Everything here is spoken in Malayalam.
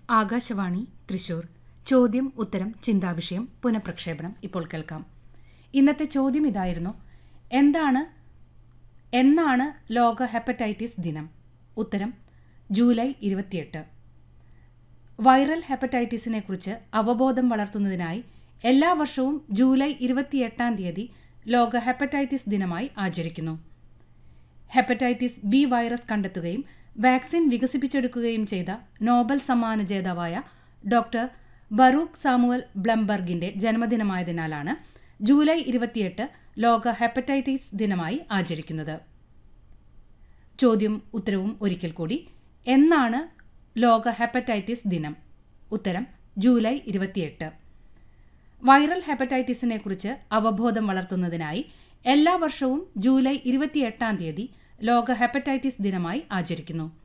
ആകാശവാണി തൃശൂർ ചോദ്യം ഉത്തരം ചിന്താവിഷയം പുനഃപ്രക്ഷേപണം ഇപ്പോൾ കേൾക്കാം ഇന്നത്തെ ചോദ്യം ഇതായിരുന്നു എന്താണ് എന്നാണ് ലോക ഹെപ്പറ്റൈറ്റിസ് ദിനം ഉത്തരം ജൂലൈ ഇരുപത്തിയെട്ട് വൈറൽ ഹെപ്പറ്റൈറ്റിസിനെ കുറിച്ച് അവബോധം വളർത്തുന്നതിനായി എല്ലാ വർഷവും ജൂലൈ ഇരുപത്തിയെട്ടാം തീയതി ലോക ഹെപ്പറ്റൈറ്റിസ് ദിനമായി ആചരിക്കുന്നു ഹെപ്പറ്റൈറ്റിസ് ബി വൈറസ് കണ്ടെത്തുകയും വാക്സിൻ വികസിപ്പിച്ചെടുക്കുകയും ചെയ്ത നോബൽ സമ്മാന ജേതാവായ ഡോക്ടർ ബറൂഖ് സാമുവൽ ബ്ലംബർഗിന്റെ ജന്മദിനമായതിനാലാണ് ജൂലൈ ഇരുപത്തിയെട്ട് ലോക ഹെപ്പറ്റൈറ്റിസ് ദിനമായി ആചരിക്കുന്നത് ചോദ്യം ഉത്തരവും ഒരിക്കൽ കൂടി എന്നാണ് ലോക ഹെപ്പറ്റൈറ്റിസ് ദിനം ഉത്തരം ജൂലൈ ഇരുപത്തിയെട്ട് വൈറൽ ഹെപ്പറ്റൈറ്റിസിനെ കുറിച്ച് അവബോധം വളർത്തുന്നതിനായി എല്ലാ വർഷവും ജൂലൈ ഇരുപത്തിയെട്ടാം തീയതി ലോക ഹെപ്പറ്റൈറ്റിസ് ദിനമായി ആചരിക്കുന്നു